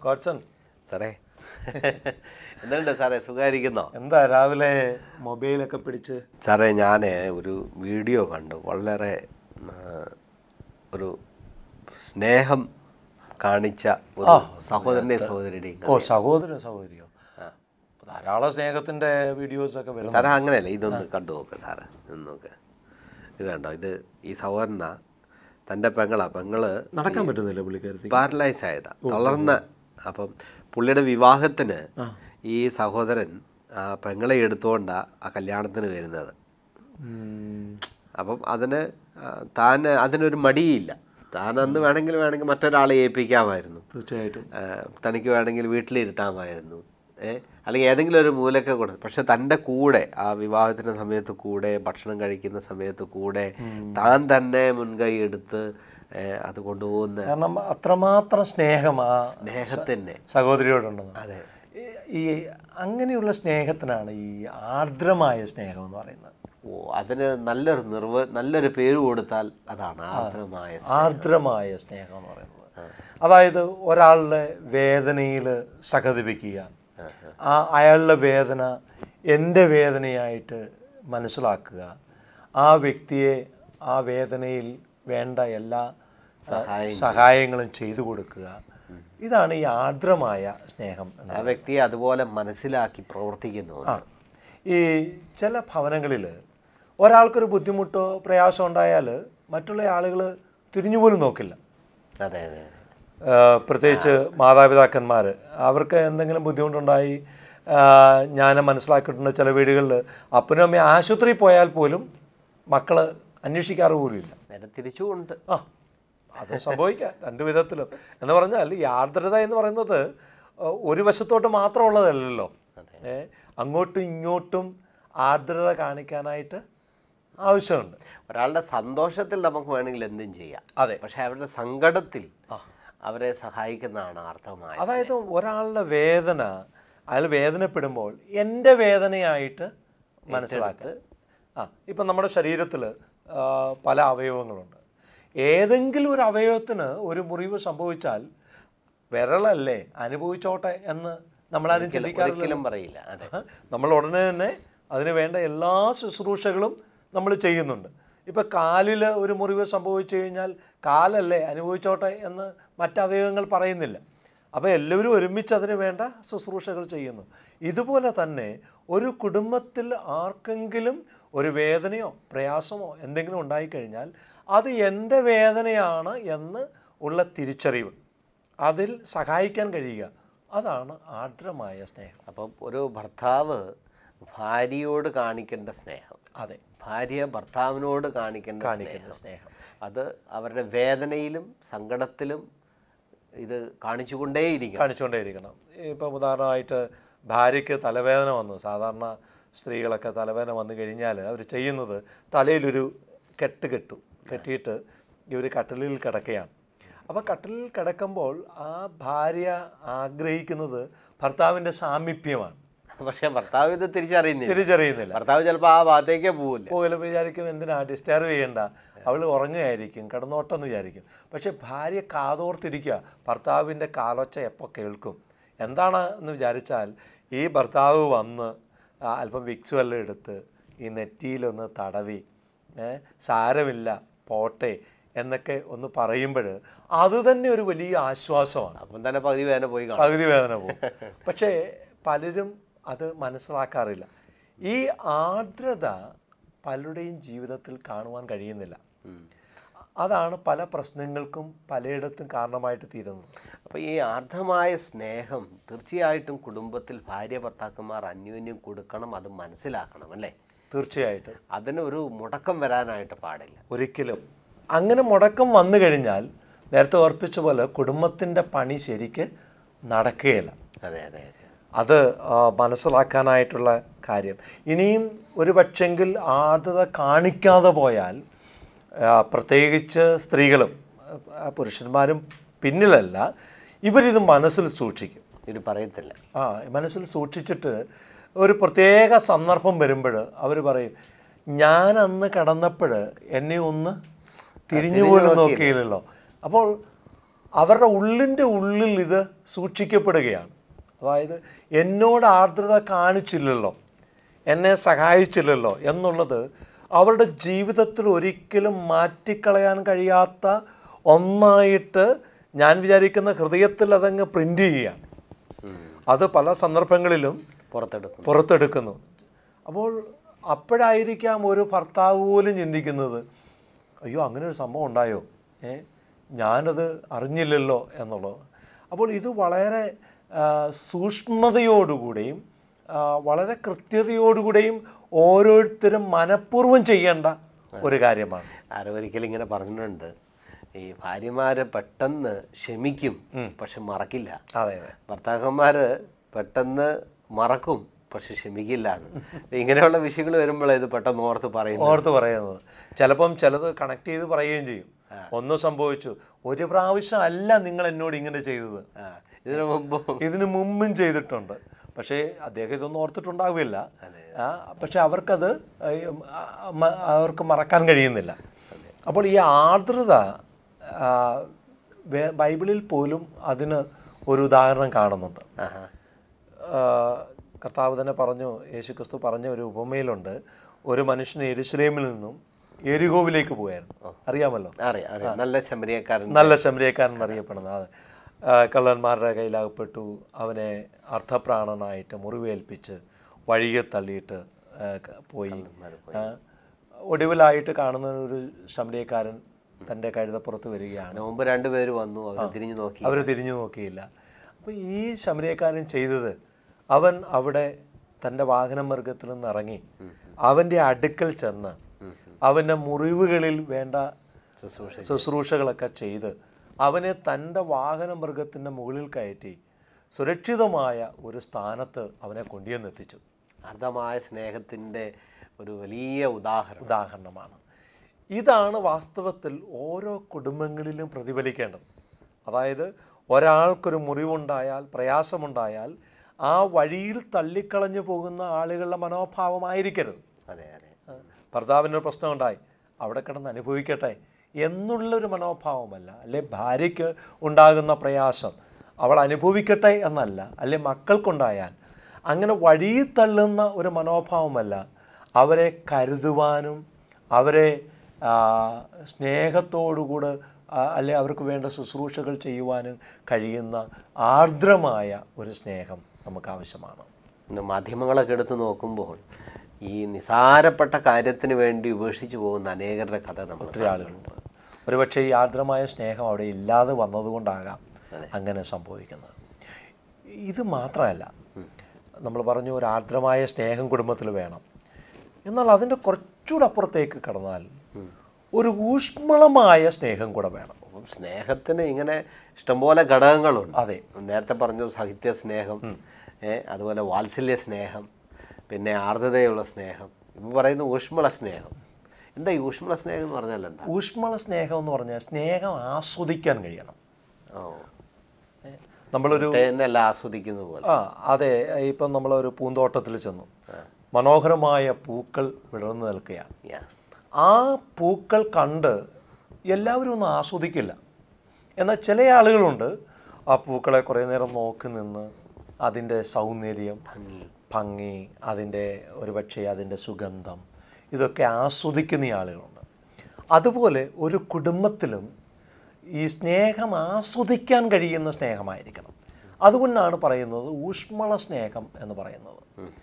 Godson സാറേ എന്തുണ്ട് സാറേ സുഖമായിരിക്കുന്നോ എന്താ രാവിലെ മൊബൈലൊക്കെ പിടിച്ച് സാറേ ഞാൻ ഒരു വീഡിയോ കണ്ടു വളരെ ആ, ഒരു സ്നേഹം കാണിച്ച ഒരു സഹോദരനെ സഹോദരിയുടെയും ഓ സഹോദര സഹോദരിയോ ധാരാളം സ്നേഹത്തിന്റെ വീഡിയോസ് ഒക്കെ വരുന്നു സാറേ അങ്ങനെയല്ല ഇതൊന്ന് കണ്ടു നോക്ക് സാറ് ഇതൊന്ന് നോക്ക് ഇത് കണ്ടോ ഇത് ഈ സഹോദരന തൻ്റെ പെങ്ങളാ പെങ്ങള് നടക്കാൻ പറ്റുന്നില്ല പുള്ളിക്കാരത്തി പാരലൈസ് ആയതാ തളർന്ന അപ്പം പുള്ളിയുടെ വിവാഹത്തിന് ഈ സഹോദരൻ ആ പെങ്ങളെ എടുത്തുകൊണ്ടാ ആ കല്യാണത്തിന് വരുന്നത് അപ്പം അതിന് ആ, താൻ അതിനൊരു മടിയില്ല താൻ അന്ന് വേണമെങ്കിൽ വേണമെങ്കിൽ മറ്റൊരാളെ ഏൽപ്പിക്കാമായിരുന്നു തീർച്ചയായിട്ടും ആ, തനിക്ക് വേണമെങ്കിൽ വീട്ടിലിരുത്താമായിരുന്നു ഏ അല്ലെങ്കിൽ ഏതെങ്കിലും ഒരു മൂലക്കെ കൊടുത്തു പക്ഷെ തൻ്റെ കൂടെ ആ വിവാഹത്തിൻ്റെ സമയത്ത് കൂടെ ഭക്ഷണം കഴിക്കുന്ന സമയത്ത് കൂടെ താൻ തന്നെ മുൻകൈ എടുത്ത് ഏ, അത് കൊണ്ടുപോകുന്ന കാരണം അത്രമാത്രം സ്നേഹം ആ സ്നേഹത്തിൻ്റെ സഹോദരിയോടുണ്ടെന്ന് അതെ ഈ- ഈ അങ്ങനെയുള്ള സ്നേഹത്തിനാണ് ഈ ആർദ്രമായ സ്നേഹം എന്ന് പറയുന്നത് ഓ അതിന് നല്ലൊരു നിർവ നല്ലൊരു പേര് കൊടുത്താൽ അതാണ് ആർദ്രമായ ആർദ്രമായ സ്നേഹം എന്ന് പറയുന്നത് അതായത് ഒരാളുടെ വേദനയിൽ സഹതിപ്പിക്കുക ആ അയാളുടെ വേദന എൻ്റെ വേദനയായിട്ട് മനസ്സിലാക്കുക ആ വ്യക്തിയെ ആ വേദനയിൽ വേണ്ട എല്ലാ സഹായം സഹായങ്ങളും ചെയ്തു കൊടുക്കുക ഇതാണ് ഈ ആർദ്രമായ സ്നേഹം എന്ന് ആ വ്യക്തിയെ അതുപോലെ മനസ്സിലാക്കി പ്രവർത്തിക്കുന്നു ആ ഈ ചില ഭവനങ്ങളിൽ ഒരാൾക്കൊരു ബുദ്ധിമുട്ടോ പ്രയാസം ഉണ്ടായാൽ മറ്റുള്ള ആളുകൾ തിരിഞ്ഞു പോലും നോക്കില്ല അതെ അതെ അതെ. ആ, പ്രത്യേകിച്ച് മാതാപിതാക്കന്മാർ അവർക്ക് എന്തെങ്കിലും ബുദ്ധിമുട്ടുണ്ടായി ആ, ഞാൻ മനസ്സിലാക്കിയിട്ടുണ്ട് ചില വീടുകളിൽ അപ്പനും അമ്മയും ആശുപത്രിയിൽ പോയാൽ പോലും മക്കൾ അന്വേഷിക്കാറ് പോലും ഇല്ല നേരെ തിരിച്ചുകൊണ്ട് ആ അത് സംഭവിക്കാം രണ്ട് വിധത്തിലും എന്ന് പറഞ്ഞാൽ ഈ ആർദ്രത എന്ന് പറയുന്നത് ആ, ഒരു വശത്തോട്ട് മാത്രമുള്ളതല്ലല്ലോ ഏ അങ്ങോട്ടും ഇങ്ങോട്ടും ആർദ്രത കാണിക്കാനായിട്ട് ആവശ്യമുണ്ട് ഒരാളുടെ സന്തോഷത്തിൽ നമുക്ക് വേണമെങ്കിൽ എന്തും ചെയ്യാം അതെ. പക്ഷെ അവരുടെ സങ്കടത്തിൽ അവരെ സഹായിക്കുന്നതാണ് അർത്ഥമായ അതായത് ഒരാളുടെ വേദന അയാൾ വേദനപ്പെടുമ്പോൾ എൻ്റെ വേദനയായിട്ട് മനസ്സിലാക്കുക ആ ഇപ്പം നമ്മുടെ ശരീരത്തിൽ പല അവയവങ്ങളുണ്ട് ഏതെങ്കിലും ഒരു അവയവത്തിന് ഒരു മുറിവ് സംഭവിച്ചാൽ വിരളല്ലേ അനുഭവിച്ചോട്ടെ എന്ന് നമ്മളാരും ചിന്തിക്കാറില്ല ഒരിക്കലും പറയില്ല അതെ ആ, നമ്മൾ ഉടനെ തന്നെ അതിന് വേണ്ട എല്ലാ ശുശ്രൂഷകളും നമ്മൾ ചെയ്യുന്നുണ്ട് ഇപ്പം കാലിൽ ഒരു മുറിവ് സംഭവിച്ചു കഴിഞ്ഞാൽ കാലല്ലേ അനുഭവിച്ചോട്ടെ എന്ന് മറ്റവയവങ്ങൾ പറയുന്നില്ല അപ്പോൾ എല്ലാവരും ഒരുമിച്ച് അതിന് വേണ്ട ശുശ്രൂഷകൾ ചെയ്യുന്നു ഇതുപോലെ തന്നെ ഒരു കുടുംബത്തിൽ ആർക്കെങ്കിലും ഒരു വേദനയോ പ്രയാസമോ എന്തെങ്കിലും ഉണ്ടായിക്കഴിഞ്ഞാൽ അത് എൻ്റെ വേദനയാണ് എന്ന് ഉള്ള തിരിച്ചറിവ് അതിൽ സഹായിക്കാൻ കഴിയുക അതാണ് ആർദ്രമായ സ്നേഹം അപ്പം ഒരു ഭർത്താവ് ഭാര്യയോട് കാണിക്കേണ്ട സ്നേഹം അതെ ഭാര്യ ഭർത്താവിനോട് കാണിക്കേണ്ട കാണിക്കുന്ന സ്നേഹം സ്നേഹം അത് അവരുടെ വേദനയിലും സങ്കടത്തിലും ഇത് കാണിച്ചുകൊണ്ടേയിരിക്കണം കാണിച്ചുകൊണ്ടേയിരിക്കണം ഇപ്പം ഉദാഹരണമായിട്ട് ഭാര്യയ്ക്ക് തലവേദന വന്നു സാധാരണ സ്ത്രീകളൊക്കെ തലവേദന വന്നു കഴിഞ്ഞാൽ അവർ ചെയ്യുന്നത് തലയിലൊരു കെട്ട് കെട്ടും കെട്ടിയിട്ട് ഇവർ കട്ടിലിൽ കിടക്കുകയാണ് അപ്പോൾ കട്ടിലിൽ കിടക്കുമ്പോൾ ആ ഭാര്യ ആഗ്രഹിക്കുന്നത് ഭർത്താവിൻ്റെ സാമീപ്യമാണ് പക്ഷെ ഭർത്താവ് ഇത് തിരിച്ചറിയുന്നില്ല തിരിച്ചറിയുന്നില്ല ഭർത്താവ് ചിലപ്പോൾ ആ ഭാഗത്തേക്കേ പോവില്ല പോകലും വിചാരിക്കും എന്തിനാ ഡിസ്റ്റർബ് ചെയ്യണ്ട അവൾ ഉറങ്ങുകയായിരിക്കും കിടന്നോട്ടെന്ന് വിചാരിക്കും പക്ഷെ ഭാര്യ കാതോർത്തിരിക്കുക ഭർത്താവിൻ്റെ കാലൊച്ച എപ്പോൾ കേൾക്കും എന്താണ് എന്ന് വിചാരിച്ചാൽ ഈ ഭർത്താവ് വന്ന് ആ, അല്പം വിക്സ് വല്ലതും എടുത്ത് ഈ നെറ്റിയിലൊന്ന് തടവി ഏ, സാരമില്ല പോട്ടെ എന്നൊക്കെ ഒന്ന് പറയുമ്പോൾ അത് തന്നെ ഒരു വലിയ ആശ്വാസമാണ് അപ്പം തന്നെ പകുതി വേദന പോയി കാണും പകുതി വേദന പോകും പക്ഷേ പലരും അത് മനസ്സിലാക്കാറില്ല ഈ ആർദ്രത പലരുടെയും ജീവിതത്തിൽ കാണുവാൻ കഴിയുന്നില്ല അതാണ് പല പ്രശ്നങ്ങൾക്കും പലയിടത്തും കാരണമായിട്ട് തീരുന്നത് അപ്പോൾ ഈ ആർദ്രമായ സ്നേഹം തീർച്ചയായിട്ടും കുടുംബത്തിൽ ഭാര്യ ഭർത്താക്കന്മാർ അന്യോന്യം കൊടുക്കണം അത് മനസ്സിലാക്കണം അല്ലേ തീർച്ചയായിട്ടും അതിന് ഒരു മുടക്കം വരാനായിട്ട് പാടില്ല ഒരിക്കലും അങ്ങനെ മുടക്കം വന്നു കഴിഞ്ഞാൽ നേരത്തെ ഓർപ്പിച്ച പോലെ കുടുംബത്തിൻ്റെ പണി ശരിക്ക് നടക്കുകയില്ല അതെ അതെ അതെ അത് ആ, മനസ്സിലാക്കാനായിട്ടുള്ള കാര്യം ഇനിയും ഒരു പക്ഷെങ്കിൽ ആർദ്രത കാണിക്കാതെ പോയാൽ ആ, പ്രത്യേകിച്ച് സ്ത്രീകളും ആ, പുരുഷന്മാരും പിന്നിലല്ല ഇവരിത് മനസ്സിൽ സൂക്ഷിക്കും ഇത് പറയത്തില്ല ആ മനസ്സിൽ സൂക്ഷിച്ചിട്ട് ഒരു പ്രത്യേക സന്ദർഭം വരുമ്പോൾ അവർ പറയും ഞാൻ അന്ന് കിടന്നപ്പോൾ എന്നെ ഒന്ന് തിരിഞ്ഞു പോലും നോക്കിയില്ലല്ലോ അപ്പോൾ അവരുടെ ഉള്ളിൻ്റെ ഉള്ളിൽ ഇത് സൂക്ഷിക്കപ്പെടുകയാണ് അതായത് എന്നോട് ആർദ്രത കാണിച്ചില്ലല്ലോ എന്നെ സഹായിച്ചില്ലല്ലോ എന്നുള്ളത് അവരുടെ ജീവിതത്തിൽ ഒരിക്കലും മാറ്റിക്കളയാൻ കഴിയാത്ത ഒന്നായിട്ട് ഞാൻ വിചാരിക്കുന്ന ഹൃദയത്തിൽ അതങ്ങ് പ്രിൻ്റ് ചെയ്യുകയാണ് അത് പല സന്ദർഭങ്ങളിലും പുറത്തെടുക്കും പുറത്തെടുക്കുന്നു അപ്പോൾ അപ്പോഴായിരിക്കാം ഒരു ഭർത്താവ് പോലും ചിന്തിക്കുന്നത് അയ്യോ അങ്ങനെ ഒരു സംഭവം ഉണ്ടായോ ഏ ഞാനത് അറിഞ്ഞില്ലല്ലോ എന്നുള്ളത് അപ്പോൾ ഇത് വളരെ ആ, സൂക്ഷ്മതയോടുകൂടിയും ആ, വളരെ കൃത്യതയോടുകൂടിയും ഓരോരുത്തരും മനഃപൂർവ്വം ചെയ്യേണ്ട ഒരു കാര്യമാണ് ആരോ ഒരിക്കലും ഇങ്ങനെ പറഞ്ഞിട്ടുണ്ട് ഈ ഭാര്യമാര് പെട്ടെന്ന് ക്ഷമിക്കും പക്ഷെ മറക്കില്ല അതെ അതെ ഭർത്താക്കന്മാര് പെട്ടെന്ന് മറക്കും പക്ഷെ ക്ഷമിക്കില്ല എന്ന് ഇങ്ങനെയുള്ള വിഷയങ്ങൾ വരുമ്പോഴേ ഇത് പെട്ടെന്ന് ഓർത്ത് പറയുന്നു ഓർത്ത് പറയുന്നത് ചിലപ്പം ചിലത് കണക്ട് ചെയ്ത് പറയുകയും ചെയ്യും ഒന്ന് സംഭവിച്ചു ഒരു പ്രാവശ്യം അല്ല നിങ്ങൾ എന്നോട് ഇങ്ങനെ ചെയ്തത് ആ, ഇതിനു മുമ്പ് ഇതിനു മുമ്പും ചെയ്തിട്ടുണ്ട് പക്ഷേ അദ്ദേഹം ഇതൊന്നും ഓർത്തിട്ടുണ്ടാവില്ല ആ, പക്ഷെ അവർക്കത് ഏ, ആ, മ- അവർക്ക് മറക്കാൻ കഴിയുന്നില്ല അപ്പോൾ ഈ ആർദ്രത ആ, വേ- ബൈബിളിൽ പോലും അതിന് ഒരു ഉദാഹരണം കാണുന്നുണ്ട് ആഹാ. ആ, കർത്താവ് തന്നെ പറഞ്ഞു യേശുക്രിസ്തു പറഞ്ഞ ഒരു ഉപമയിലുണ്ട് ഒരു മനുഷ്യന് എരുശലേമിൽ നിന്നും എരികോവിലേക്ക് പോയായിരുന്നു അറിയാമല്ലോ അറിയാം അറിയാം നല്ല ശമരിയക്കാരൻ നല്ല ശമരിയക്കാരൻ എന്നറിയപ്പെടുന്നത് അതെ ആ, കള്ളന്മാരുടെ കയ്യിലകപ്പെട്ടു അവനെ അർത്ഥപ്രാണനായിട്ട് മുറിവേൽപ്പിച്ച് വഴിയെ തള്ളിയിട്ട് ആ, ക- പോയി ആ, ഒടുവിലായിട്ട് കാണുന്ന ഒരു ശമരിയക്കാരൻ തൻ്റെ കഴുതപ്പുറത്ത് വരികയാണ് അതിന് മുമ്പ് രണ്ടുപേര് വന്നു അവർ തിരിഞ്ഞു നോക്കി അവർ തിരിഞ്ഞു നോക്കിയില്ല അപ്പോൾ ഈ ശമരിയക്കാരൻ ചെയ്തത് അവൻ അവിടെ തൻ്റെ വാഹനമൃഗത്തിൽ നിന്ന് ഇറങ്ങി അവൻ്റെ അടുക്കൽ ചെന്ന് അവൻ്റെ മുറിവുകളിൽ വേണ്ട ശുശ്രൂഷ ശുശ്രൂഷകളൊക്കെ ചെയ്ത് അവനെ തൻ്റെ വാഹനമൃഗത്തിൻ്റെ മുകളിൽ കയറ്റി സുരക്ഷിതമായ ഒരു സ്ഥാനത്ത് അവനെ കൊണ്ടുവന്നെത്തിച്ചു അർദ്ധമായ സ്നേഹത്തിന്റെ ഒരു വലിയ ഉദാഹരണം ഉദാഹരണമാണ് ഇതാണ് വാസ്തവത്തിൽ ഓരോ കുടുംബങ്ങളിലും പ്രതിഫലിക്കേണ്ടത് അതായത് ഒരാൾക്കൊരു മുറിവുണ്ടായാൽ പ്രയാസമുണ്ടായാൽ ആ വഴിയിൽ തള്ളിക്കളഞ്ഞു പോകുന്ന ആളുകളുടെ മനോഭാവമായിരിക്കരുത് അതെ അതെ ഭർത്താവിനൊരു പ്രശ്നമുണ്ടായി അവിടെ കിടന്ന് അനുഭവിക്കട്ടെ എന്നുള്ളൊരു മനോഭാവമല്ല അല്ലെ ഭാര്യയ്ക്ക് ഉണ്ടാകുന്ന പ്രയാസം അവൾ അനുഭവിക്കട്ടെ എന്നല്ല അല്ലെ മക്കൾക്കുണ്ടായാൽ അങ്ങനെ വഴിയിൽ തള്ളുന്ന ഒരു മനോഭാവമല്ല അവരെ കരുതുവാനും അവരെ ആ, സ്നേഹത്തോടുകൂടെ ആ, അല്ലെ അവർക്ക് വേണ്ട ശുശ്രൂഷകൾ ചെയ്യുവാനും കഴിയുന്ന ആർദ്രമായ ഒരു സ്നേഹം നമുക്ക് ആവശ്യമാണ് ഇന്ന് മാധ്യമങ്ങളൊക്കെ എടുത്ത് നോക്കുമ്പോൾ ഈ നിസാരപ്പെട്ട കാര്യത്തിന് വേണ്ടി ഉപേക്ഷിച്ചു പോകുന്ന അനേകരുടെ കഥ നമ്മൾ ഒത്തിരി ആളുകളുണ്ട് ഒരുപക്ഷെ ഈ ആർദ്രമായ സ്നേഹം അവിടെ ഇല്ലാതെ വന്നതുകൊണ്ടാകാം അങ്ങനെ സംഭവിക്കുന്നത് ഇത് മാത്രമല്ല നമ്മൾ പറഞ്ഞു ഒരു ആർദ്രമായ സ്നേഹം കുടുംബത്തിൽ വേണം എന്നാൽ അതിൻ്റെ കുറച്ചുകൂടെ അപ്പുറത്തേക്ക് കടന്നാൽ ഒരു ഊഷ്മളമായ സ്നേഹം കൂടെ വേണം അപ്പം സ്നേഹത്തിന് ഇങ്ങനെ ഇഷ്ടംപോലെ ഘടകങ്ങളുണ്ട് അതെ നേരത്തെ പറഞ്ഞു സാഹിത്യ സ്നേഹം ഏ, അതുപോലെ വാത്സല്യ സ്നേഹം പിന്നെ ആർദ്രതയുള്ള സ്നേഹം ഇപ്പം പറയുന്ന ഊഷ്മള സ്നേഹം എന്താ ഈ ഊഷ്മള സ്നേഹം എന്ന് പറഞ്ഞാൽ എന്താ ഊഷ്മള സ്നേഹം എന്ന് പറഞ്ഞാൽ സ്നേഹം ആസ്വദിക്കാൻ കഴിയണം ഓ ഏ, നമ്മളൊരു തേനെല്ലാം ആസ്വദിക്കുന്ന പോലെ ആ അതെ ഇപ്പം നമ്മളൊരു പൂന്തോട്ടത്തിൽ ചെന്നു മനോഹരമായ പൂക്കൾ വിടർന്നു നിൽക്കുകയാണ് യാ. ആ പൂക്കൾ കണ്ട് എല്ലാവരും ഒന്നും ആസ്വദിക്കില്ല എന്നാൽ ചില ആളുകളുണ്ട് ആ പൂക്കളെ കുറേ നേരം നോക്കി നിന്ന് അതിൻ്റെ സൗന്ദര്യം ഭംഗി ഭംഗി അതിൻ്റെ ഒരുപക്ഷെ അതിൻ്റെ സുഗന്ധം ഇതൊക്കെ ആസ്വദിക്കുന്ന ആളുകളുണ്ട് അതുപോലെ ഒരു കുടുംബത്തിലും ഈ സ്നേഹം ആസ്വദിക്കാൻ കഴിയുന്ന സ്നേഹമായിരിക്കണം അതുകൊണ്ടാണ് പറയുന്നത് ഊഷ്മള സ്നേഹം എന്ന് പറയുന്നത്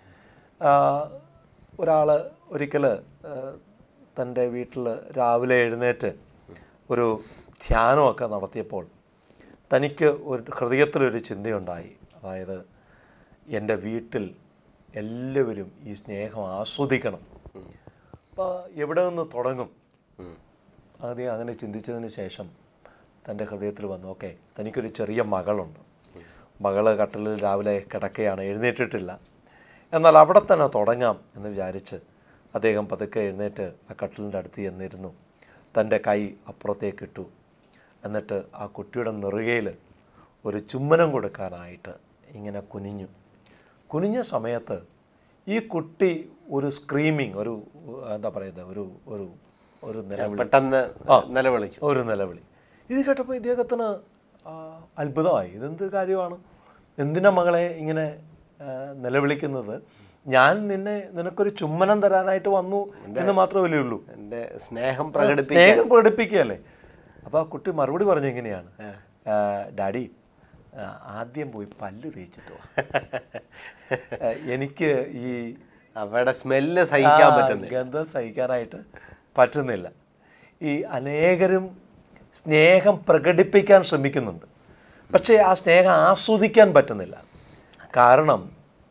ഒരാൾ ഒരിക്കൽ തൻ്റെ വീട്ടിൽ രാവിലെ എഴുന്നേറ്റ് ഒരു ധ്യാനമൊക്കെ നടത്തിയപ്പോൾ തനിക്ക് ഒരു ഹൃദയത്തിലൊരു ചിന്തയുണ്ടായി അതായത് എൻ്റെ വീട്ടിൽ എല്ലാവരും ഈ സ്നേഹം ആസ്വദിക്കണം അപ്പോൾ എവിടെ നിന്ന് തുടങ്ങും ഉം. ആദ്യം അങ്ങനെ ചിന്തിച്ചതിന് ശേഷം തൻ്റെ ഹൃദയത്തിൽ വന്നു ഓക്കെ തനിക്കൊരു ചെറിയ മകളുണ്ട് മകള് കട്ടിലിൽ രാവിലെ കിടക്കുകയാണ് എഴുന്നേറ്റിട്ടില്ല എന്നാൽ അവിടെ തന്നെ തുടങ്ങാം എന്ന് വിചാരിച്ച് അദ്ദേഹം പതുക്കെ എഴുന്നേറ്റ് ആ കട്ടിലിൻ്റെ അടുത്ത് ചെന്നിരുന്നു തൻ്റെ കൈ അപ്പുറത്തേക്ക് ഇട്ടു എന്നിട്ട് ആ കുട്ടിയുടെ നെറുകയിൽ ഒരു ചുമ്മനം കൊടുക്കാനായിട്ട് ഇങ്ങനെ കുനിഞ്ഞു കുനിഞ്ഞ സമയത്ത് ഈ കുട്ടി ഒരു സ്ക്രീമിങ് ഒരു എന്താ പറയുന്നത് ഒരു ഒരു ഒരു നിലവിളി പെട്ടെന്ന് നിലവിളിച്ചു ഒരു നിലവിളി ഇത് കേട്ടപ്പോൾ ഇദ്ദേഹത്തിന് ആ, അത്ഭുതമായി ഇതെന്ത് കാര്യമാണ് എന്തിനാ മകളെ ഇങ്ങനെ ആ, നിലവിളിക്കുന്നത് ഞാൻ നിന്നെ നിനക്കൊരു ചുമ്മനം തരാനായിട്ട് വന്നു എന്ന് മാത്രമല്ലേ ഉള്ളൂ എൻ്റെ സ്നേഹം പ്രകടിപ്പിക്കാൻ സ്നേഹം പ്രകടിപ്പിക്കുകയല്ലേ അപ്പോൾ ആ കുട്ടി മറുപടി പറഞ്ഞ എങ്ങനെയാണ് ആ, ഡാഡി ആ, ആദ്യം പോയി പല്ല് തേച്ചിട്ട് വാ ആ, എനിക്ക് ഈ അവയുടെ സ്മെല്ല് സഹിക്കാൻ ആ, പറ്റുന്നില്ല ഗന്ധം സഹിക്കാനായിട്ട് പറ്റുന്നില്ല ഈ അനേകരും സ്നേഹം പ്രകടിപ്പിക്കാൻ ശ്രമിക്കുന്നുണ്ട് പക്ഷേ ആ സ്നേഹം ആസ്വദിക്കാൻ പറ്റുന്നില്ല കാരണം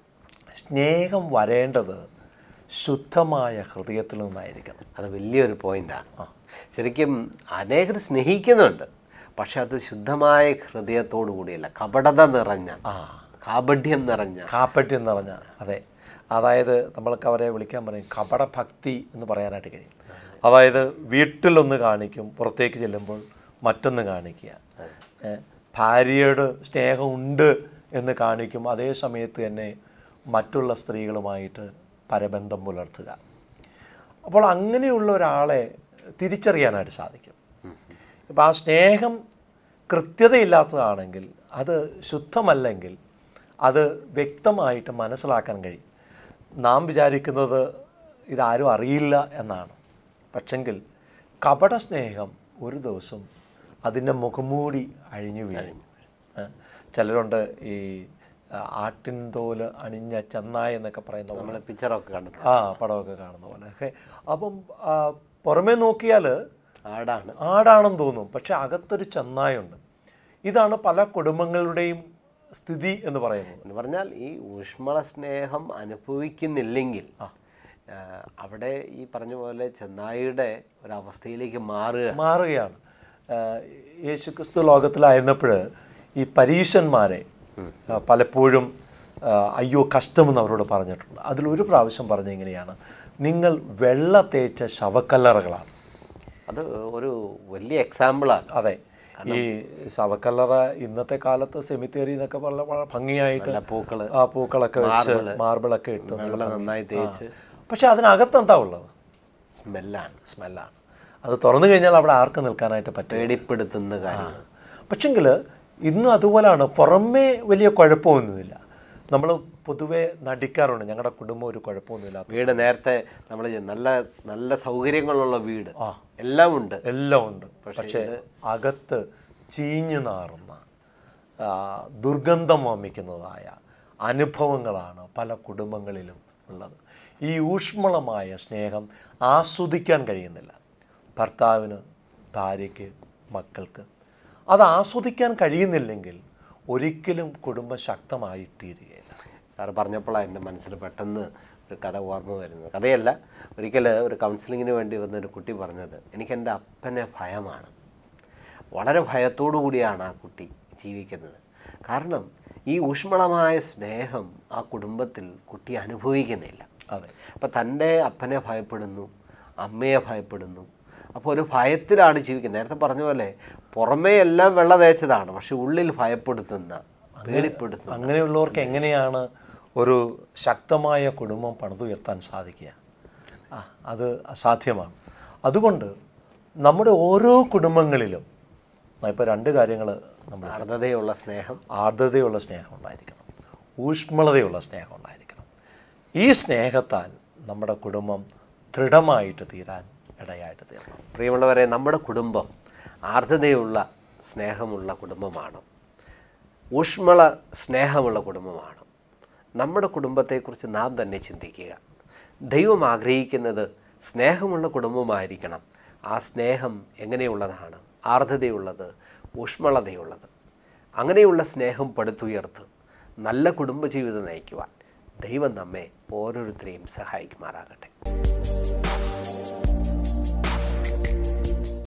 സ്നേഹം വരേണ്ടത് ശുദ്ധമായ ഹൃദയത്തിൽ നിന്നായിരിക്കണം അത് വലിയൊരു പോയിന്റാണ് ശരിക്കും അനേകർ സ്നേഹിക്കുന്നുണ്ട് പക്ഷെ അത് ശുദ്ധമായ ഹൃദയത്തോടു കൂടിയല്ല കപടത നിറഞ്ഞ കാപഢ്യം നിറഞ്ഞ കാപ്പറ്റ്യം നിറഞ്ഞ അതെ അതായത് നമ്മൾക്ക് അവരെ വിളിക്കാൻ പറയും കപടഭക്തി എന്ന് പറയാനായിട്ട് കഴിയും അതായത് വീട്ടിലൊന്ന് കാണിക്കും പുറത്തേക്ക് ചെല്ലുമ്പോൾ മറ്റൊന്ന് കാണിക്കുക ഏ, ഭാര്യയോട് സ്നേഹമുണ്ട് എന്ന് കാണിക്കും അതേ സമയത്ത് തന്നെ മറ്റുള്ള സ്ത്രീകളുമായിട്ട് പരബന്ധം പുലർത്തുക അപ്പോൾ അങ്ങനെയുള്ള ഒരാളെ തിരിച്ചറിയാനായിട്ട് സാധിക്കും ഇപ്പം ആ സ്നേഹം കൃത്യതയില്ലാത്തതാണെങ്കിൽ അത് ശുദ്ധമല്ലെങ്കിൽ അത് വ്യക്തമായിട്ട് മനസ്സിലാക്കാൻ കഴിയും നാം വിചാരിക്കുന്നത് ഇതാരും അറിയില്ല എന്നാണ് പക്ഷെങ്കിൽ കപട സ്നേഹം ഒരു ദിവസം അതിൻ്റെ മുഖംമൂടി അഴിഞ്ഞു വീഴും ഏ, ചിലരുണ്ട് ഈ ആ, ആട്ടിൻതോല് അണിഞ്ഞ ചെന്നായ എന്നൊക്കെ പറയുന്ന പോലെ നമ്മൾ പിക്ചറൊക്കെ കണ്ടിട്ടുണ്ട് ആ പടമൊക്കെ കാണുന്ന പോലെ ഒക്കെ അപ്പം ആ, പുറമേ നോക്കിയാൽ ആടാണ് ആടാണെന്ന് തോന്നും പക്ഷെ അകത്തൊരു ചെന്നായുണ്ട് ഇതാണ് പല കുടുംബങ്ങളുടെയും സ്ഥിതി എന്ന് പറയുന്നത് എന്ന് പറഞ്ഞാൽ ഈ ഊഷ്മള സ്നേഹം അനുഭവിക്കുന്നില്ലെങ്കിൽ ആ, അവിടെ ഈ പറഞ്ഞ പോലെ ചെന്നായിയുടെ ഒരവസ്ഥയിലേക്ക് മാറുക മാറുകയാണ് ആ, യേശുക്രിസ്തു ലോകത്തിലായിരുന്നപ്പോൾ ഈ പരീശന്മാരെ ആ, പലപ്പോഴും ആ, അയ്യോ കഷ്ടമെന്ന് അവരോട് പറഞ്ഞിട്ടുണ്ട് അതിലൊരു പ്രാവശ്യം പറഞ്ഞ എങ്ങനെയാണ് നിങ്ങൾ വെള്ള തേച്ച ശവക്കല്ലറകളാണ് അത് ഒരു വലിയ എക്സാമ്പിളാണ് അതെ ഈ ശവക്കല്ലറ ഇന്നത്തെ കാലത്ത് സെമിത്തേരി എന്നൊക്കെ പറഞ്ഞ വളരെ ഭംഗിയായിട്ട് നല്ല പൂക്കള് ആ പൂക്കളൊക്കെ വെച്ച് മാർബിളൊക്കെ ഇട്ട് വെള്ളം നന്നായി തേച്ച് പക്ഷെ അതിനകത്ത് എന്താ ഉള്ളത് സ്മെല്ലാണ് സ്മെല്ലാണ് അത് തുറന്നു കഴിഞ്ഞാൽ അവിടെ ആർക്ക് നിൽക്കാനായിട്ട് പറ്റും പേടിപ്പെടുത്തുന്ന കാര്യങ്ങൾ പക്ഷെങ്കിൽ ഇന്നും അതുപോലാണ് പുറമേ വലിയ കുഴപ്പമൊന്നുമില്ല നമ്മൾ പൊതുവെ നടിക്കാറുണ്ട് ഞങ്ങളുടെ കുടുംബം ഒരു കുഴപ്പമൊന്നുമില്ല വീട് നേരത്തെ നമ്മൾ നല്ല നല്ല സൗകര്യങ്ങളുള്ള വീട് എല്ലാം ഉണ്ട് എല്ലാം ഉണ്ട് പക്ഷേ അകത്ത് ചീഞ്ഞു നാറുന്ന ആ, ദുർഗന്ധം വമിക്കുന്നതായ അനുഭവങ്ങളാണ് പല കുടുംബങ്ങളിലും ഉള്ളത് ഈ ഊഷ്മളമായ സ്നേഹം ആസ്വദിക്കാൻ കഴിയുന്നില്ല ഭർത്താവിന് ഭാര്യയ്ക്ക് മക്കൾക്ക് അത് ആസ്വദിക്കാൻ കഴിയുന്നില്ലെങ്കിൽ ഒരിക്കലും കുടുംബം ശക്തമായി തീരുകയില്ല സാറ് പറഞ്ഞപ്പോഴാണ് എൻ്റെ മനസ്സിൽ പെട്ടെന്ന് ഒരു കഥ ഓർമ്മ വരുന്നത് കഥയല്ല ഒരിക്കൽ ഒരു കൗൺസിലിങ്ങിന് വേണ്ടി വന്ന ഒരു കുട്ടി പറഞ്ഞത് എനിക്ക് എൻ്റെ അപ്പനെ ഭയമാണ് വളരെ ഭയത്തോടു കൂടിയാണ് ആ കുട്ടി ജീവിക്കുന്നത് കാരണം ഈ ഊഷ്മളമായ സ്നേഹം ആ കുടുംബത്തിൽ കുട്ടി അനുഭവിക്കുന്നില്ല അതെ അപ്പം തൻ്റെ അപ്പനെ ഭയപ്പെടുന്നു അമ്മയെ ഭയപ്പെടുന്നു അപ്പോൾ ഒരു ഭയത്തിലാണ് ജീവിക്കുന്നത് നേരത്തെ പറഞ്ഞ പോലെ പുറമേ എല്ലാം വെള്ള തേച്ചതാണ് പക്ഷെ ഉള്ളിൽ ഭയപ്പെടുത്തുന്ന പേടിപ്പെടുത്തുന്ന അങ്ങനെയുള്ളവർക്ക് എങ്ങനെയാണ് ഒരു ശക്തമായ കുടുംബം പണിതുയർത്താൻ സാധിക്കുക ആ അത് അസാധ്യമാണ് അതുകൊണ്ട് നമ്മുടെ ഓരോ കുടുംബങ്ങളിലും ഇപ്പോൾ രണ്ട് കാര്യങ്ങൾ നമ്മൾ അർദ്ധതയുള്ള സ്നേഹം ആർദ്രതയുള്ള സ്നേഹം ഉണ്ടായിരിക്കണം ഊഷ്മളതയുള്ള സ്നേഹം ഉണ്ടായിരിക്കണം ഈ സ്നേഹത്താൽ നമ്മുടെ കുടുംബം ദൃഢമായിട്ട് തീരാൻ ഇടയായിട്ട് തീരണം പ്രിയമുള്ളവരെ നമ്മുടെ കുടുംബം ആർദ്രതയുള്ള സ്നേഹമുള്ള കുടുംബമാണ് ഊഷ്മള സ്നേഹമുള്ള കുടുംബമാണ് നമ്മുടെ കുടുംബത്തെക്കുറിച്ച് നാം തന്നെ ചിന്തിക്കുക ദൈവം ആഗ്രഹിക്കുന്നത് സ്നേഹമുള്ള കുടുംബമായിരിക്കണം ആ സ്നേഹം എങ്ങനെയുള്ളതാണ് ആർദ്രതയുള്ളത് ഊഷ്മളതയുള്ളത് അങ്ങനെയുള്ള സ്നേഹം പടുത്തുയർത്ത് നല്ല കുടുംബജീവിതം നയിക്കുവാൻ ദൈവം നമ്മെ ഓരോരുത്തരെയും സഹായിക്കുമാറാകട്ടെ